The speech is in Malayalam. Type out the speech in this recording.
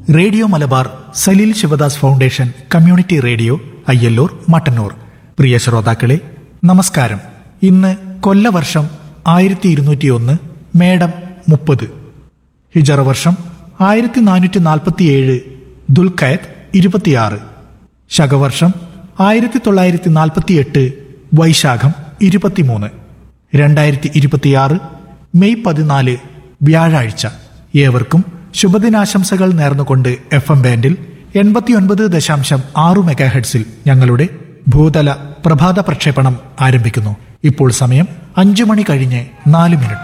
radio Malabar Saleel Sivadas foundation community radio Ayyallur Mattannur പ്രിയ ശ്രോതാക്കളെ നമസ്കാരം ഇന്ന് കൊല്ലവർഷം ആയിരത്തി ഇരുന്നൂറ്റി ഒന്ന് മേടം മുപ്പത് ഹിജറ വർഷം ആയിരത്തി നാനൂറ്റി നാൽപ്പത്തിയേഴ് ദുൽഖയത്ത് ഇരുപത്തിയാറ് ശകവർഷം ആയിരത്തി തൊള്ളായിരത്തി നാൽപ്പത്തിയെട്ട് വൈശാഖം ഇരുപത്തിമൂന്ന് രണ്ടായിരത്തി ഇരുപത്തിയാറ് മെയ് പതിനാല് വ്യാഴാഴ്ച ഏവർക്കും ശുഭദിനാശംസകൾ നേർന്നുകൊണ്ട് എഫ് എം ബാൻഡിൽ എൺപത്തിയൊൻപത് ദശാംശം ആറു മെഗാഹെഡ്സിൽ ഞങ്ങളുടെ ഭൂതല പ്രഭാത പ്രക്ഷേപണം ആരംഭിക്കുന്നു ഇപ്പോൾ സമയം അഞ്ചു മണി കഴിഞ്ഞ് നാല് മിനിറ്റ്